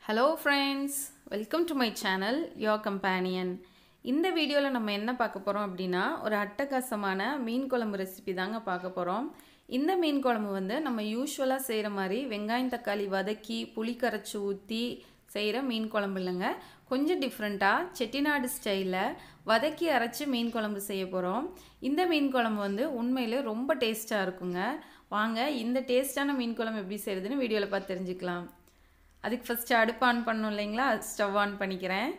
hello friends welcome to my channel your companion இந்த வீடியோவில் நம்ம என்ன பார்க்க போகிறோம் அப்படின்னா ஒரு அட்டகாசமான மீன் குழம்பு ரெசிபி தாங்க பார்க்க போகிறோம் இந்த மீன் குழம்பு வந்து நம்ம யூஸ்வலாக செய்கிற மாதிரி வெங்காயம் தக்காளி வதக்கி புளி கரைச்சி ஊற்றி செய்கிற மீன் குழம்பு இல்லைங்க கொஞ்சம் டிஃப்ரெண்ட்டாக செட்டிநாடு ஸ்டைலில் வதக்கி அரைச்சி மீன் குழம்பு செய்ய போகிறோம் இந்த மீன் குழம்பு வந்து உண்மையிலே ரொம்ப டேஸ்ட்டாக இருக்குங்க வாங்க இந்த டேஸ்ட்டான மீன் குழம்பு எப்படி செய்கிறதுன்னு வீடியோவில் பார்த்து தெரிஞ்சுக்கலாம் அதுக்கு ஃபஸ்ட்டு அடுப்பு ஆன் பண்ணணும் இல்லைங்களா ஸ்டவ் ஆன் பண்ணிக்கிறேன்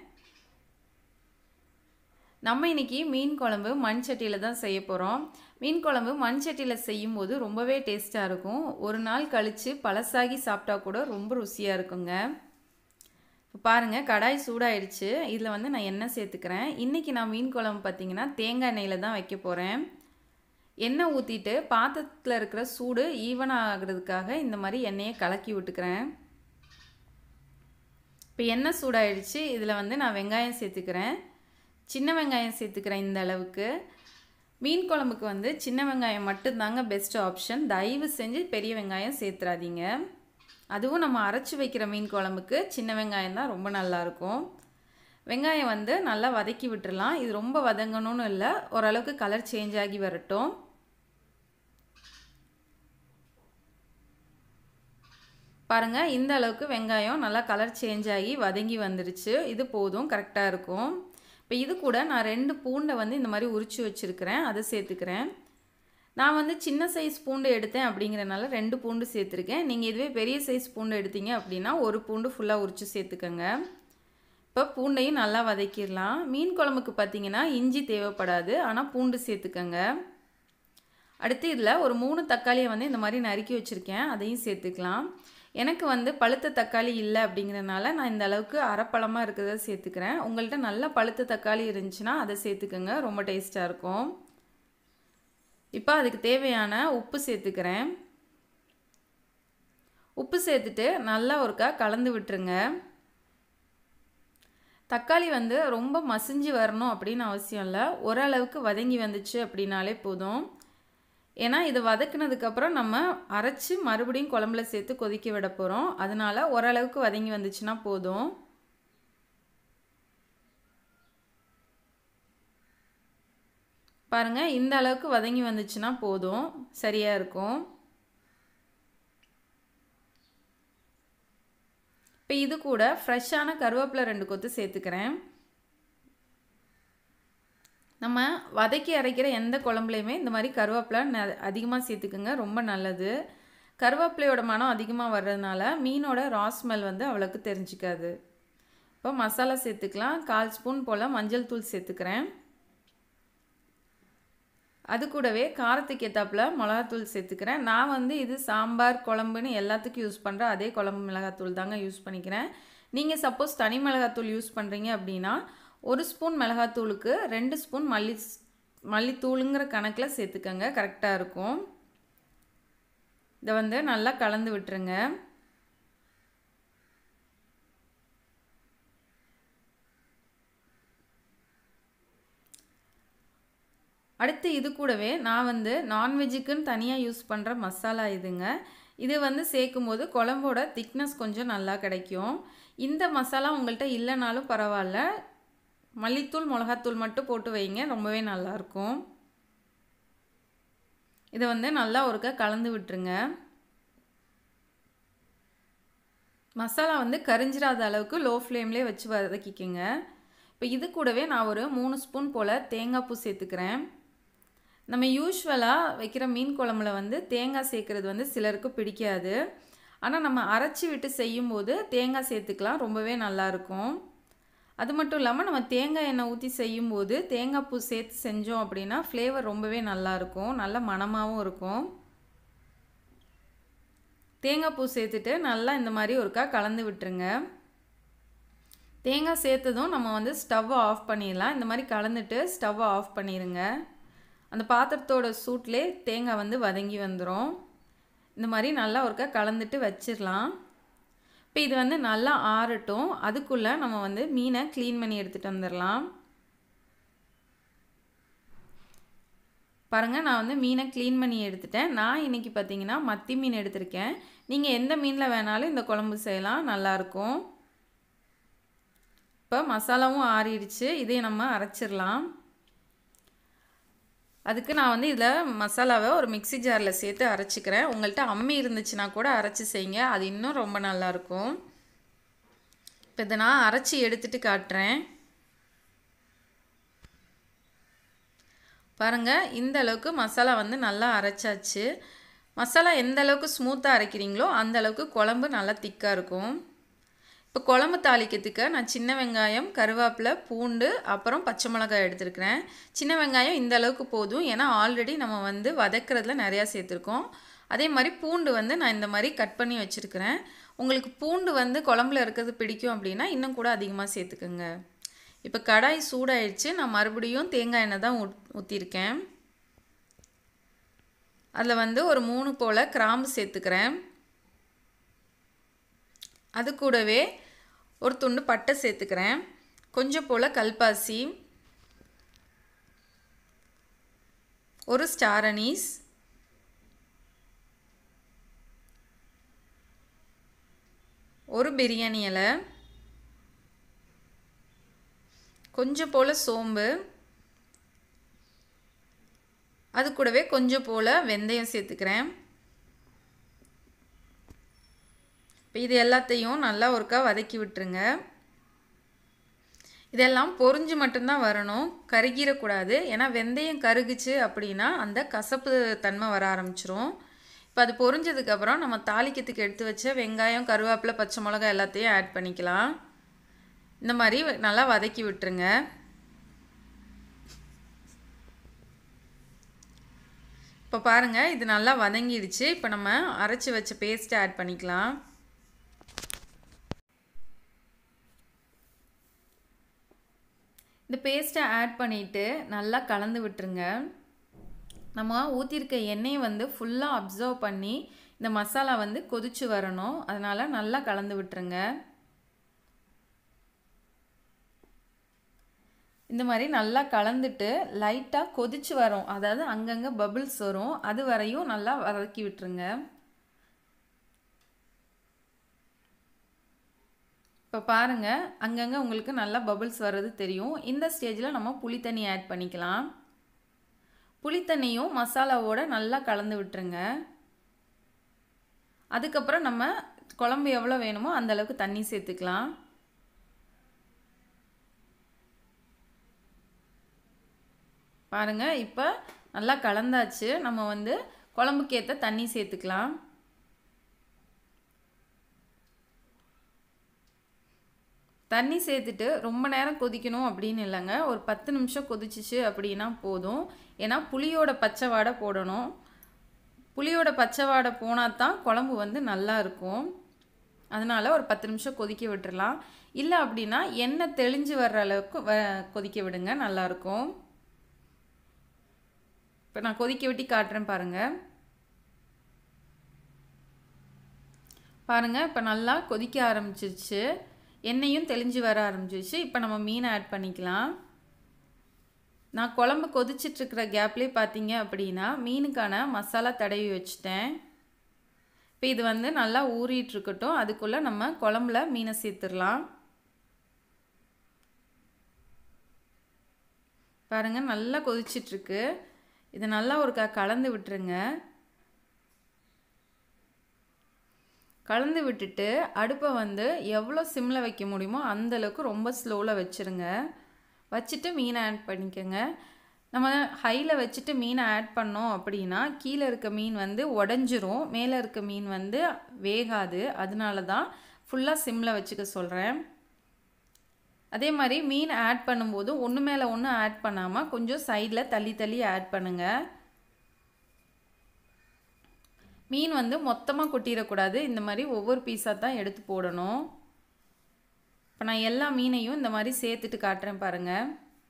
நம்ம இன்றைக்கி மீன் குழம்பு மண் சட்டியில் தான் செய்ய போகிறோம் மீன் குழம்பு மண் சட்டியில் செய்யும்போது ரொம்பவே டேஸ்ட்டாக இருக்கும் ஒரு நாள் கழித்து பழசாகி சாப்பிட்டா கூட ரொம்ப ருசியாக இருக்குங்க இப்போ பாருங்கள் கடாய் சூடாயிடுச்சு இதில் வந்து நான் எண்ணெய் சேர்த்துக்கிறேன் இன்றைக்கி நான் மீன் குழம்பு பார்த்திங்கன்னா தேங்காய் எண்ணெயில் தான் வைக்க போகிறேன் எண்ணெய் ஊற்றிட்டு பாத்திரத்தில் இருக்கிற சூடு ஈவனாக ஆகிறதுக்காக இந்த மாதிரி எண்ணெயை கலக்கி விட்டுக்கிறேன் இப்போ எண்ணெய் சூடாயிடுச்சு இதில் வந்து நான் வெங்காயம் சேர்த்துக்கிறேன் சின்ன வெங்காயம் சேர்த்துக்கிறேன் இந்த அளவுக்கு மீன் குழம்புக்கு வந்து சின்ன வெங்காயம் மட்டும்தாங்க பெஸ்ட் ஆப்ஷன் தயவு செஞ்சு பெரிய வெங்காயம் சேர்த்துறாதீங்க அதுவும் நம்ம அரைச்சி வைக்கிற மீன் குழம்புக்கு சின்ன வெங்காயம் தான் ரொம்ப நல்லாயிருக்கும் வெங்காயம் வந்து நல்லா வதக்கி விட்டுறலாம் இது ரொம்ப வதங்கணும்னு இல்லை ஓரளவுக்கு கலர் சேஞ்ச் ஆகி வரட்டும் பாருங்கள் இந்த அளவுக்கு வெங்காயம் நல்லா கலர் சேஞ்ச் ஆகி வதங்கி வந்துருச்சு இது போதும் கரெக்டாக இருக்கும் இப்போ இது கூட நான் ரெண்டு பூண்டை வந்து இந்த மாதிரி உரிச்சு வச்சுருக்கிறேன் அதை சேர்த்துக்கிறேன் நான் வந்து சின்ன சைஸ் பூண்டு எடுத்தேன் அப்படிங்கிறனால ரெண்டு பூண்டு சேர்த்துருக்கேன் நீங்கள் இதுவே பெரிய சைஸ் பூண்டு எடுத்தீங்க அப்படின்னா ஒரு பூண்டு ஃபுல்லாக உரிச்சு சேர்த்துக்கோங்க இப்போ பூண்டையும் நல்லா வதக்கிடலாம் மீன் குழம்புக்கு பார்த்தீங்கன்னா இஞ்சி தேவைப்படாது ஆனால் பூண்டு சேர்த்துக்கோங்க அடுத்து இதில் ஒரு மூணு தக்காளியை வந்து இந்த மாதிரி நறுக்கி வச்சுருக்கேன் அதையும் சேர்த்துக்கலாம் எனக்கு வந்து பழுத்த தக்காளி இல்லை அப்படிங்கிறனால நான் இந்த அளவுக்கு அரைப்பழமாக இருக்கிறத சேர்த்துக்கிறேன் உங்கள்கிட்ட நல்ல பழுத்த தக்காளி இருந்துச்சுன்னா அதை சேர்த்துக்கோங்க ரொம்ப டேஸ்ட்டாக இருக்கும் இப்போ அதுக்கு தேவையான உப்பு சேர்த்துக்கிறேன் உப்பு சேர்த்துட்டு நல்லா ஒருக்கா கலந்து விட்டுருங்க தக்காளி வந்து ரொம்ப மசிஞ்சு வரணும் அப்படின்னு அவசியம் இல்லை ஓரளவுக்கு வதங்கி வந்துச்சு அப்படின்னாலே போதும் ஏன்னா இதை வதக்குனதுக்கப்புறம் நம்ம அரைச்சி மறுபடியும் குழம்புல சேர்த்து கொதிக்க விட போகிறோம் அதனால் ஓரளவுக்கு வதங்கி வந்துச்சுன்னா போதும் பாருங்கள் இந்த அளவுக்கு வதங்கி வந்துச்சுன்னா போதும் சரியாக இருக்கும் இப்போ இது கூட ஃப்ரெஷ்ஷான கருவேப்பிலை ரெண்டு கொத்து சேர்த்துக்கிறேன் நம்ம வதக்கி அரைக்கிற எந்த குழம்புலையுமே இந்த மாதிரி கருவேப்பிலை ந அதிகமாக சேர்த்துக்குங்க ரொம்ப நல்லது கருவேப்பிலையோட மனம் அதிகமாக வர்றதுனால மீனோட ரா ஸ்மெல் வந்து அவ்வளோக்கு தெரிஞ்சிக்காது இப்போ மசாலா சேர்த்துக்கலாம் கால் ஸ்பூன் போல் மஞ்சள் தூள் சேர்த்துக்கிறேன் அது கூடவே காரத்துக்கு ஏற்றாப்புல மிளகாத்தூள் சேர்த்துக்கிறேன் நான் வந்து இது சாம்பார் குழம்புன்னு எல்லாத்துக்கும் யூஸ் பண்ணுற அதே குழம்பு மிளகாத்தூள் தாங்க யூஸ் பண்ணிக்கிறேன் நீங்கள் சப்போஸ் தனி மிளகாத்தூள் யூஸ் பண்ணுறீங்க அப்படின்னா ஒரு ஸ்பூன் மிளகாத்தூளுக்கு ரெண்டு ஸ்பூன் மல்லி மல்லித்தூளுங்கிற கணக்கில் சேர்த்துக்கோங்க கரெக்டாக இருக்கும் இதை வந்து நல்லா கலந்து விட்டுருங்க அடுத்து இது கூடவே நான் வந்து நான்வெஜ்ஜுக்குன்னு தனியாக யூஸ் பண்ணுற மசாலா இதுங்க இது வந்து சேர்க்கும் போது குழம்போட திக்னஸ் கொஞ்சம் நல்லா கிடைக்கும் இந்த மசாலா உங்கள்கிட்ட இல்லைனாலும் பரவாயில்ல மல்லித்தூள் மிளகாத்தூள் மட்டும் போட்டு வைங்க ரொம்பவே நல்லாயிருக்கும் இதை வந்து நல்லா ஒருக்கா கலந்து விட்டுருங்க மசாலா வந்து கரிஞ்சிடாத அளவுக்கு லோ ஃப்ளேம்லேயே வச்சு வதக்கிக்கோங்க இப்போ இது கூடவே நான் ஒரு மூணு ஸ்பூன் போல் தேங்காய் பூ சேர்த்துக்கிறேன் நம்ம யூஸ்வலாக வைக்கிற மீன் குழம்புல வந்து தேங்காய் சேர்க்குறது வந்து சிலருக்கு பிடிக்காது ஆனால் நம்ம அரைச்சி விட்டு செய்யும்போது தேங்காய் சேர்த்துக்கலாம் ரொம்பவே நல்லாயிருக்கும் அது மட்டும் இல்லாமல் நம்ம தேங்காய் எண்ணெய் ஊற்றி செய்யும்போது தேங்காய் பூ சேர்த்து செஞ்சோம் அப்படின்னா ஃப்ளேவர் ரொம்பவே நல்லாயிருக்கும் நல்ல மணமாகவும் இருக்கும் தேங்காய் பூ சேர்த்துட்டு நல்லா இந்த மாதிரி ஒருக்கா கலந்து விட்டுருங்க தேங்காய் சேர்த்ததும் நம்ம வந்து ஸ்டவ்வை ஆஃப் பண்ணிடலாம் இந்த மாதிரி கலந்துட்டு ஸ்டவ்வை ஆஃப் பண்ணிடுங்க அந்த பாத்திரத்தோட சூட்லேயே தேங்காய் வந்து வதங்கி வந்துடும் இந்த மாதிரி நல்லா ஒருக்கா கலந்துட்டு வச்சிடலாம் இப்போ இது வந்து நல்லா ஆறட்டும் அதுக்குள்ளே நம்ம வந்து மீனை க்ளீன் பண்ணி எடுத்துகிட்டு வந்துடலாம் பாருங்கள் நான் வந்து மீனை க்ளீன் பண்ணி எடுத்துட்டேன் நான் இன்றைக்கி பார்த்தீங்கன்னா மத்தி மீன் எடுத்திருக்கேன் நீங்கள் எந்த மீனில் வேணாலும் இந்த குழம்பு செய்யலாம் நல்லாயிருக்கும் இப்போ மசாலாவும் ஆறிடுச்சு இதையும் நம்ம அரைச்சிடலாம் அதுக்கு நான் வந்து இதில் மசாலாவை ஒரு மிக்சி ஜாரில் சேர்த்து அரைச்சிக்கிறேன் உங்கள்கிட்ட அம்மி இருந்துச்சுன்னா கூட அரைச்சி செய்யுங்க அது இன்னும் ரொம்ப நல்லாயிருக்கும் இப்போ இதை நான் அரைச்சி எடுத்துகிட்டு காட்டுறேன் பாருங்கள் இந்த அளவுக்கு மசாலா வந்து நல்லா அரைச்சாச்சு மசாலா எந்த அளவுக்கு ஸ்மூத்தாக அரைக்கிறீங்களோ அந்த அளவுக்கு குழம்பு நல்லா திக்காக இருக்கும் இப்போ குழம்பு தாளிக்கிறதுக்கு நான் சின்ன வெங்காயம் கருவேப்பிலை பூண்டு அப்புறம் பச்சை மிளகாய் எடுத்துருக்கிறேன் சின்ன வெங்காயம் இந்த அளவுக்கு போதும் ஏன்னா ஆல்ரெடி நம்ம வந்து வதக்கிறதுல நிறையா சேர்த்துருக்கோம் அதே மாதிரி பூண்டு வந்து நான் இந்த மாதிரி கட் பண்ணி வச்சுருக்கிறேன் உங்களுக்கு பூண்டு வந்து குழம்புல இருக்கிறது பிடிக்கும் அப்படின்னா இன்னும் கூட அதிகமாக சேர்த்துக்குங்க இப்போ கடாய் சூடாயிடுச்சு நான் மறுபடியும் தேங்காய் எண்ணெய் தான் ஊத் ஊற்றிருக்கேன் அதில் வந்து ஒரு மூணு போல் கிராம்பு சேர்த்துக்கிறேன் அது கூடவே ஒரு துண்டு பட்டை சேர்த்துக்கிறேன் கொஞ்சம் போல் கல்பாசி ஒரு ஸ்டார் அனீஸ் ஒரு பிரியாணி இலை கொஞ்சம் போல் சோம்பு அது கூடவே கொஞ்சம் போல் வெந்தயம் சேர்த்துக்கிறேன் இப்போ இது எல்லாத்தையும் நல்லா ஒருக்கா வதக்கி விட்டுருங்க இதெல்லாம் பொறிஞ்சு மட்டும்தான் வரணும் கருகிடக்கூடாது ஏன்னா வெந்தயம் கருகுச்சு அப்படின்னா அந்த கசப்பு தன்மை வர ஆரம்பிச்சிரும் இப்போ அது பொரிஞ்சதுக்கப்புறம் நம்ம தாளிக்கிறதுக்கு எடுத்து வச்ச வெங்காயம் கருவேப்பிலை பச்சை மிளகாய் எல்லாத்தையும் ஆட் பண்ணிக்கலாம் இந்த மாதிரி நல்லா வதக்கி விட்டுருங்க இப்போ பாருங்கள் இது நல்லா வதங்கிடுச்சு இப்போ நம்ம அரைச்சி வச்ச பேஸ்ட்டை ஆட் பண்ணிக்கலாம் இந்த பேஸ்ட்டை ஆட் பண்ணிவிட்டு நல்லா கலந்து விட்டுருங்க நம்ம ஊற்றிருக்க எண்ணெயை வந்து ஃபுல்லாக அப்சர்வ் பண்ணி இந்த மசாலா வந்து கொதிச்சு வரணும் அதனால் நல்லா கலந்து விட்டுருங்க இந்த மாதிரி நல்லா கலந்துட்டு லைட்டாக கொதிச்சு வரும் அதாவது அங்கங்கே பபிள்ஸ் வரும் அது வரையும் நல்லா வதக்கி விட்டுருங்க இப்போ பாருங்கள் அங்கங்கே உங்களுக்கு நல்லா பபிள்ஸ் வர்றது தெரியும் இந்த ஸ்டேஜில் நம்ம புளி தண்ணி ஆட் பண்ணிக்கலாம் புளி தண்ணியும் மசாலாவோட நல்லா கலந்து விட்டுருங்க அதுக்கப்புறம் நம்ம குழம்பு எவ்வளோ வேணுமோ அந்த அளவுக்கு தண்ணி சேர்த்துக்கலாம் பாருங்கள் இப்போ நல்லா கலந்தாச்சு நம்ம வந்து குழம்புக்கு ஏற்ற தண்ணி சேர்த்துக்கலாம் தண்ணி சேர்த்துட்டு ரொம்ப நேரம் கொதிக்கணும் அப்படின்னு இல்லைங்க ஒரு பத்து நிமிஷம் கொதிச்சிச்சு அப்படின்னா போதும் ஏன்னா புளியோட பச்சை வாடை போடணும் புளியோட பச்சை வாடை போனால் தான் குழம்பு வந்து நல்லா இருக்கும் அதனால் ஒரு பத்து நிமிஷம் கொதிக்க விட்டுறலாம் இல்லை அப்படின்னா எண்ணெய் தெளிஞ்சு வர்ற அளவுக்கு வ கொதிக்க விடுங்க நல்லாயிருக்கும் இப்போ நான் கொதிக்க விட்டி காட்டுறேன் பாருங்கள் பாருங்கள் இப்போ நல்லா கொதிக்க ஆரம்பிச்சிருச்சு எண்ணெயும் தெளிஞ்சு வர ஆரம்பிச்சிருச்சு இப்போ நம்ம மீனை ஆட் பண்ணிக்கலாம் நான் குழம்பு கொதிச்சிட்ருக்கிற கேப்லேயே பார்த்தீங்க அப்படின்னா மீனுக்கான மசாலா தடவி வச்சுட்டேன் இப்போ இது வந்து நல்லா ஊறிட்டுருக்கட்டும் அதுக்குள்ளே நம்ம குழம்புல மீனை சேர்த்துடலாம் பாருங்கள் நல்லா கொதிச்சிட்ருக்கு இது நல்லா ஒரு க கலந்து விட்டுருங்க கலந்து விட்டுட்டு அடுப்பை வந்து எவ்வளோ சிம்மில் வைக்க முடியுமோ அந்தளவுக்கு ரொம்ப ஸ்லோவில் வச்சுருங்க வச்சுட்டு மீனை ஆட் பண்ணிக்கோங்க நம்ம ஹையில் வச்சுட்டு மீனை ஆட் பண்ணோம் அப்படின்னா கீழே இருக்க மீன் வந்து உடஞ்சிரும் மேலே இருக்க மீன் வந்து வேகாது அதனால தான் ஃபுல்லாக சிம்மில் வச்சுக்க சொல்கிறேன் அதே மாதிரி மீன் ஆட் பண்ணும்போது ஒன்று மேலே ஒன்று ஆட் பண்ணாமல் கொஞ்சம் சைடில் தள்ளி தள்ளி ஆட் பண்ணுங்கள் மீன் வந்து மொத்தமாக கொட்டிடக்கூடாது இந்த மாதிரி ஒவ்வொரு பீஸாக தான் எடுத்து போடணும் இப்போ நான் எல்லா மீனையும் இந்த மாதிரி சேர்த்துட்டு காட்டுறேன் பாருங்கள்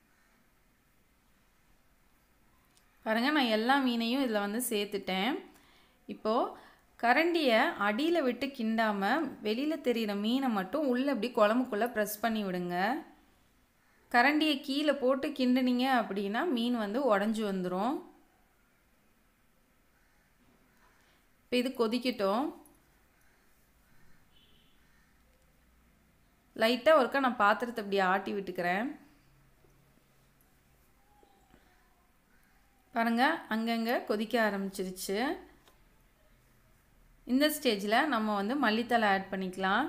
பாருங்கள் நான் எல்லா மீனையும் இதில் வந்து சேர்த்துட்டேன் இப்போது கரண்டியை அடியில் விட்டு கிண்டாமல் வெளியில் தெரிகிற மீனை மட்டும் உள்ளே அப்படி குழம்புக்குள்ளே ப்ரெஸ் பண்ணி விடுங்க கரண்டியை கீழே போட்டு கிண்டுனீங்க அப்படின்னா மீன் வந்து உடஞ்சி வந்துடும் இப்போ இது கொதிக்கட்டும் லைட்டாக ஒருக்கா நான் பாத்திரத்தை இப்படி ஆட்டி விட்டுக்கிறேன் பாருங்கள் அங்கங்கே கொதிக்க ஆரம்பிச்சிருச்சு இந்த ஸ்டேஜில் நம்ம வந்து மல்லித்தலை ஆட் பண்ணிக்கலாம்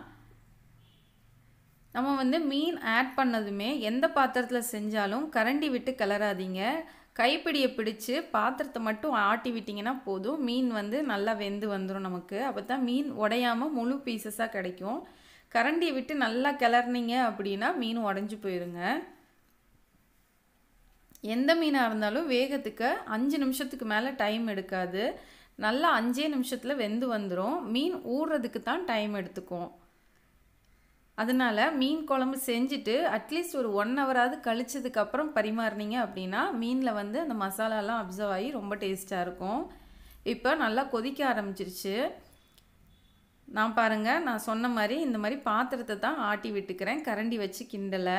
நம்ம வந்து மீன் ஆட் பண்ணதுமே எந்த பாத்திரத்தில் செஞ்சாலும் கரண்டி விட்டு கிளறாதீங்க கைப்பிடியை பிடிச்சு பாத்திரத்தை மட்டும் ஆட்டி விட்டிங்கன்னா போதும் மீன் வந்து நல்லா வெந்து வந்துடும் நமக்கு அப்போ தான் மீன் உடையாமல் முழு பீசஸாக கிடைக்கும் கரண்டியை விட்டு நல்லா கிளறினீங்க அப்படின்னா மீன் உடஞ்சி போயிருங்க எந்த மீனாக இருந்தாலும் வேகத்துக்கு அஞ்சு நிமிஷத்துக்கு மேலே டைம் எடுக்காது நல்லா அஞ்சே நிமிஷத்தில் வெந்து வந்துடும் மீன் ஊறுறதுக்கு தான் டைம் எடுத்துக்கும் அதனால் மீன் குழம்பு செஞ்சுட்டு அட்லீஸ்ட் ஒரு ஒன் ஹவராவது கழிச்சதுக்கப்புறம் பரிமாறினீங்க அப்படின்னா மீனில் வந்து அந்த மசாலாலாம் அப்சர்வ் ஆகி ரொம்ப டேஸ்ட்டாக இருக்கும் இப்போ நல்லா கொதிக்க ஆரம்பிச்சிருச்சு நான் பாருங்கள் நான் சொன்ன மாதிரி இந்த மாதிரி பாத்திரத்தை தான் ஆட்டி விட்டுக்கிறேன் கரண்டி வச்சு கிண்டலை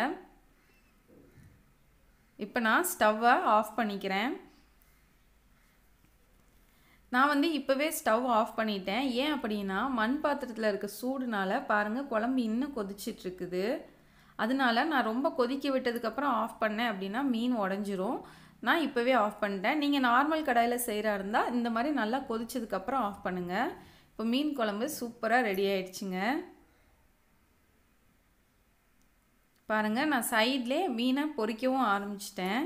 இப்போ நான் ஸ்டவ்வை ஆஃப் பண்ணிக்கிறேன் நான் வந்து இப்போவே ஸ்டவ் ஆஃப் பண்ணிட்டேன் ஏன் அப்படின்னா மண் பாத்திரத்தில் இருக்க சூடுனால பாருங்கள் குழம்பு இன்னும் கொதிச்சிட்ருக்குது அதனால நான் ரொம்ப கொதிக்க விட்டதுக்கப்புறம் ஆஃப் பண்ணேன் அப்படின்னா மீன் உடஞ்சிரும் நான் இப்போவே ஆஃப் பண்ணிட்டேன் நீங்கள் நார்மல் கடாயில் செய்கிறா இருந்தால் இந்த மாதிரி நல்லா கொதிச்சதுக்கப்புறம் ஆஃப் பண்ணுங்கள் இப்போ மீன் குழம்பு சூப்பராக ரெடி ஆயிடுச்சுங்க பாருங்கள் நான் சைட்லேயே மீனை பொரிக்கவும் ஆரம்பிச்சிட்டேன்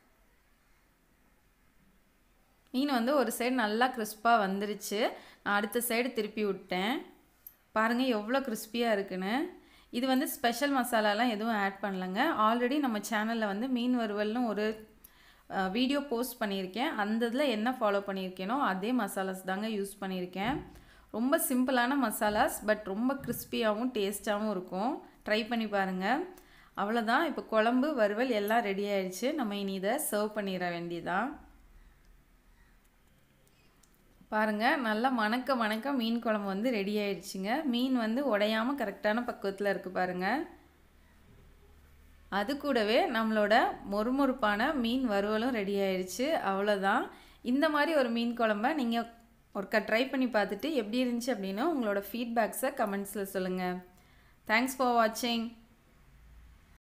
மீன் வந்து ஒரு சைடு நல்லா கிறிஸ்பாக வந்துருச்சு நான் அடுத்த சைடு திருப்பி விட்டேன் பாருங்கள் எவ்வளோ கிறிஸ்பியாக இருக்குன்னு இது வந்து ஸ்பெஷல் மசாலாலாம் எதுவும் ஆட் பண்ணலங்க ஆல்ரெடி நம்ம சேனலில் வந்து மீன் வறுவல்னு ஒரு வீடியோ போஸ்ட் பண்ணியிருக்கேன் அந்த இதில் என்ன ஃபாலோ பண்ணியிருக்கேனோ அதே மசாலாஸ் தாங்க யூஸ் பண்ணியிருக்கேன் ரொம்ப சிம்பிளான மசாலாஸ் பட் ரொம்ப கிறிஸ்பியாகவும் டேஸ்ட்டாகவும் இருக்கும் ட்ரை பண்ணி பாருங்கள் அவ்வளோதான் இப்போ குழம்பு வறுவல் எல்லாம் ரெடி ஆயிடுச்சு நம்ம இனி இதை சர்வ் பண்ணிட வேண்டியதான் பாருங்கள் நல்லா மணக்க மணக்க மீன் குழம்பு வந்து ரெடி ஆயிடுச்சுங்க மீன் வந்து உடையாமல் கரெக்டான பக்குவத்தில் இருக்குது பாருங்கள் அது கூடவே நம்மளோட மொறுமொறுப்பான மீன் வறுவலும் ரெடி ஆயிடுச்சு அவ்வளோதான் இந்த மாதிரி ஒரு மீன் குழம்ப நீங்கள் ஒருக்கா ட்ரை பண்ணி பார்த்துட்டு எப்படி இருந்துச்சு அப்படின்னா உங்களோட ஃபீட்பேக்ஸை கமெண்ட்ஸில் சொல்லுங்கள் தேங்க்ஸ் ஃபார் வாட்சிங்